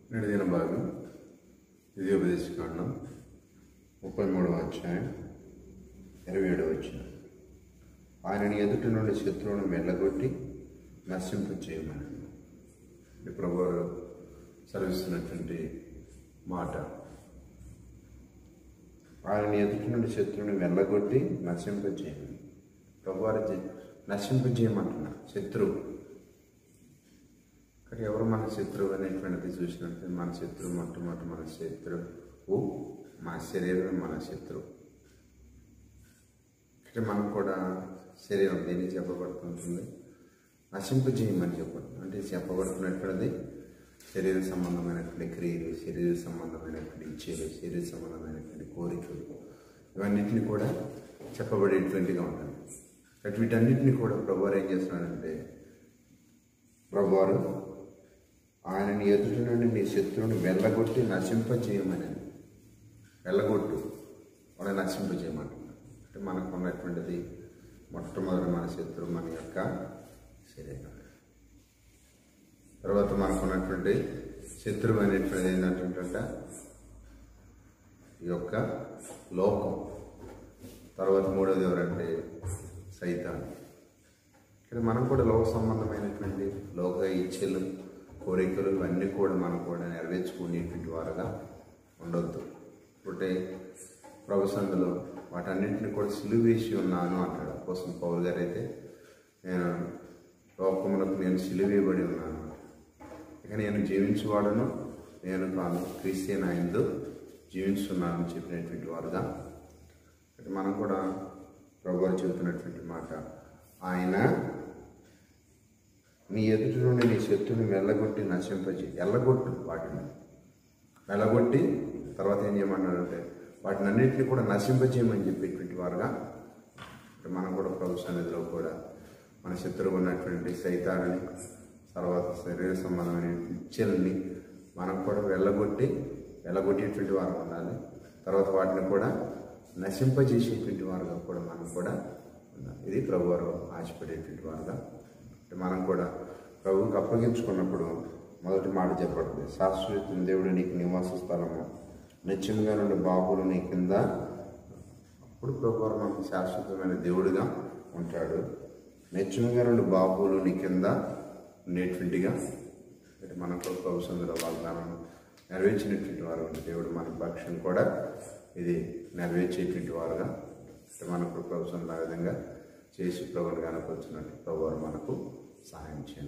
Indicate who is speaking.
Speaker 1: నేటి దిన భాగం ద్వితీయోపదేశకాండం ముప్పై మూడవ అధ్యాయం ఇరవై ఏడవ వచ్చిన ఆయనని ఎదుటి నుండి శత్రువును మెల్లగొట్టి నశింప చేయమని ఇది ప్రభువారు సెలవిస్తున్నటువంటి మాట ఆయనని ఎదుటి నుండి శత్రువుని వెళ్ళగొట్టి నశింప చేయమని ప్రభువారు చే- నశింప చేయమంటున్నారు శత్రువు ఇక్కడ ఎవరు మన శత్రువు అనేటువంటిది చూసినట్టు మన శత్రువు మొట్టమొదటి మన శత్రువు మన శరీరం మన శత్రువు ఇక్కడ మనం కూడా శరీరం దేని చెప్పబడుతుంటుంది నశింపజేయమని చెప్పబడుతుంది అంటే చెప్పబడుతున్నటువంటిది శరీర సంబంధమైనటువంటి క్రియలు శరీర సంబంధమైనటువంటి ఇచ్చేలు శరీర సంబంధమైనటువంటి కోరికలు ఇవన్నింటినీ కూడా చెప్పబడేటువంటిగా ఉంటుంది అటు వీటన్నిటిని కూడా ప్రభువారు ఏం చేస్తున్నాడంటే ప్రభువారు ఆయనని ఎదుటి నుండి నీ శత్రువుని వెళ్ళగొట్టి నశింపజేయమని వెళ్ళగొట్టు వాళ్ళని నశింపజేయమంటున్నాడు అంటే మనకు ఉన్నటువంటిది మొట్టమొదటి మన శత్రువు మన యొక్క శరీరం తర్వాత మనకు ఉన్నటువంటి శత్రువు అనేటువంటిది ఏంటంటే ఈ యొక్క లోకం తర్వాత మూడోది ఎవరంటే సైతాన్ ఇక్కడ మనం కూడా లోక సంబంధమైనటువంటి లోక ఇచ్ఛలు కోరికలు ఇవన్నీ కూడా మనం కూడా నెరవేర్చుకునేటువంటి వారుగా ఉండొద్దు అంటే ప్రభుత్వంలో వాటన్నింటిని కూడా సిలువ వేసి ఉన్నాను అంటాడు కోసం పౌరు గారు అయితే నేను లోకములకు నేను సిలువేయబడి ఉన్నాను ఇక నేను జీవించేవాడును నేను కాను క్రీస్తే నాయందు జీవిస్తున్నానని చెప్పినటువంటి వారుగా అంటే మనం కూడా ప్రభు వారు చెబుతున్నటువంటి మాట ఆయన నీ ఎదుటి నుండి నీ శత్రుని వెళ్ళగొట్టి నశింపజే ఎల్లగొట్టు వాటిని వెళ్ళగొట్టి తర్వాత ఏం చేయమన్నారంటే వాటిని అన్నింటినీ కూడా నశింపజేయమని చెప్పేటువంటి వారుగా అంటే మనం కూడా ప్రభు సన్నిధిలో కూడా మన శత్రువు ఉన్నటువంటి సైతాన్ని తర్వాత శరీర సంబంధమైన ఇచ్చల్ని మనం కూడా వెళ్ళగొట్టి వెళ్ళగొట్టేటువంటి వారు ఉండాలి తర్వాత వాటిని కూడా నశింపజేసేటువంటి వారుగా కూడా మనం కూడా ఉండాలి ఇది ప్రభు వారు ఆశపడేటువంటి వారుగా అంటే మనం కూడా ప్రభువుకి అప్పగించుకున్నప్పుడు మొదటి మాట చెప్పబడుతుంది శాశ్వత దేవుడు నీకు నివాస స్థలము నిత్యముగా నుండి బాబులు నీ కింద అప్పుడు ప్రభు వారు మనకు శాశ్వతమైన దేవుడిగా ఉంటాడు నిత్యముగా నుండి బాబులు నీ కింద ఉండేటువంటిగా అంటే మనకు ప్రభు సందులో వాగ్దానం నెరవేర్చినటువంటి వారు ఉంటే దేవుడు మన పక్షం కూడా ఇది నెరవేర్చేటువంటి వారుగా అంటే మనకు ప్రభు సందులో ఆ విధంగా చేసి ప్రభుని కనపరుచున్నట్టు ప్రభు వారు మనకు సహాయం చేయండి